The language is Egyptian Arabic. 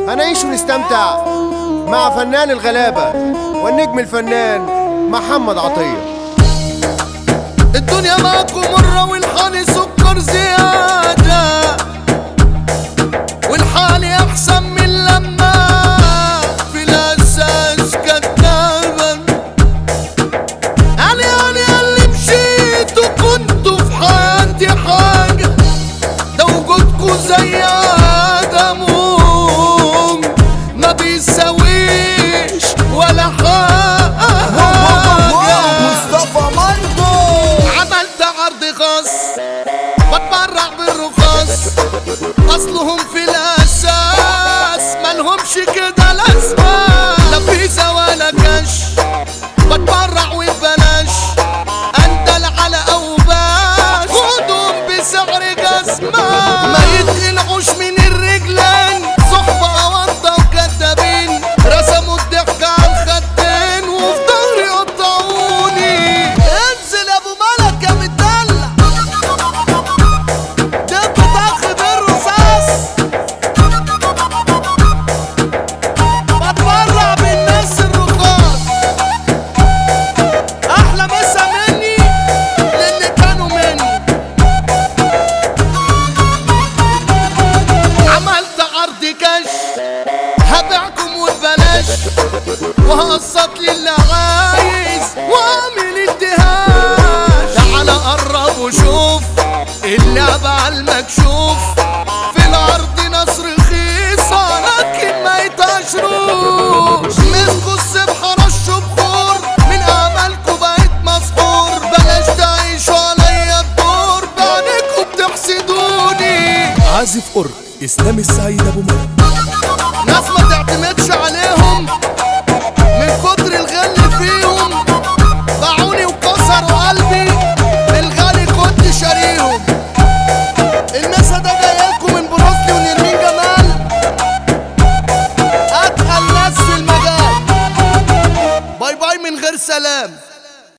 هنعيش ونستمتع مع فنان الغلابة والنجم الفنان محمد عطية الدنيا معاكم مرة والحال سكر زيادة والحال أحسن من لما في الأساس كدابة أنا أنا اللي مشيت وكنتوا في حياتي حاجة ده وجودكوا زي آدمهم ما بيساويش ولا حاجة مصطفى مندو عملت عرض خاص بتبرع بالرخاص اصلهم في الاساس مالهمش كده لازمه لا فيزا ولا كاش بتبرع وببلاش اندل على اوباش خدهم بسعر جزمه ما يتقلعوش من الرجلين صحبه اونطه وكدابين رسموا الضحك على الخدين وفي ظهري قطعوني انزل يا ابو ملك يا مدلع دب طخ بالرصاص بتبرع بالناس الرخاص احلى مسا مني للي كانوا مني عملت عرض كاش هبيعكم وببلاش وهقسط للي عايز واعمل انتهاش تعالى قرب وشوف اللعبة على المكشوف في العرض ناس رخيصة لكن ما يتعشروش مسكوا السبحة رشوا بخور من املكوا بقيت مسحور بلاش تعيشوا عليا الدور بعينيكوا بتحسدوني عازف أورج إسلام السعيد أبو ملك ناس ما تعتمدش عليهم